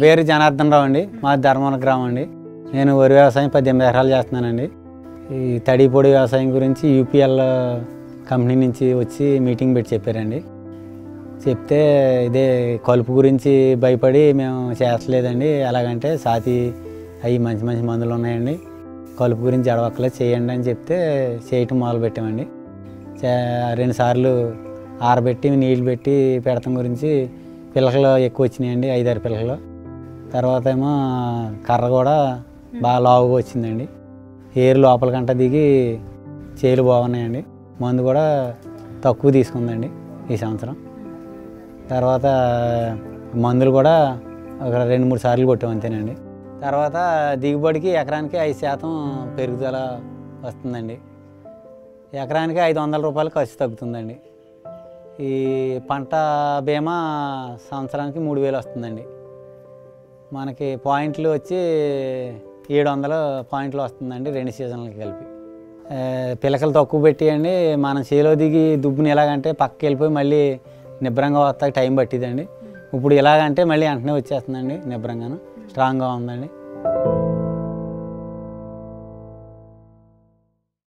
పేరు జనార్దన్ రావు అండి మా ధర్మవరం గ్రామం అండి నేను వరి వ్యవసాయం పద్దెనిమిది ఎకరాలు చేస్తున్నానండి ఈ తడి పొడి వ్యవసాయం గురించి యూపీఎల్ కంపెనీ నుంచి వచ్చి మీటింగ్ పెట్టి చెప్పారండి చెప్తే ఇదే కలుపు గురించి భయపడి మేము చేస్తలేదండి ఎలాగంటే సాతి అవి మంచి మంచి మందులు ఉన్నాయండి కలుపు గురించి అడవక్కలేదు చేయండి అని చెప్తే చేయటం మొదలు పెట్టామండి చే- రెండు సార్లు ఆరబెట్టి నీళ్ళు పెట్టి పెడతాం గురించి పిల్లకలు ఎక్కువ వచ్చినాయండి ఐదారు పిల్లకలు తర్వాత ఏమో కర్ర కూడా బాగా లావుగా వచ్చిందండి ఏరు లోపల గంట దిగి చేలు బాగున్నాయండి మందు కూడా తక్కువ తీసుకుందండి ఈ సంవత్సరం తర్వాత మందులు కూడా ఒక రెండు మూడు సార్లు కొట్టాం అంతేనండి తర్వాత దిగుబడికి ఎకరానికి ఐదు శాతం పెరుగుదల వస్తుందండి ఎకరానికి ఐదు వందల రూపాయలు ఖర్చు తగ్గుతుందండి ఈ పంట బీమా సంవత్సరానికి మూడు వేలు వస్తుందండి మనకి పాయింట్లు వచ్చి ఏడు వందల పాయింట్లు వస్తుందండి రెండు సీజన్లకి కలిపి ఆ, పిలకలు తక్కువ పెట్టియండి మనం చేలో దిగి దుబ్బుని ఎలాగంటే పక్కకి వెళ్ళిపోయి మళ్ళీ నిబ్రంగా వస్తాకి టైం పట్టిదండి ఇప్పుడు ఇలాగంటే మళ్ళీ వెంటనే వచ్చేస్తుందండి నిబ్రంగాను స్ట్రాంగ్గా ఉందండి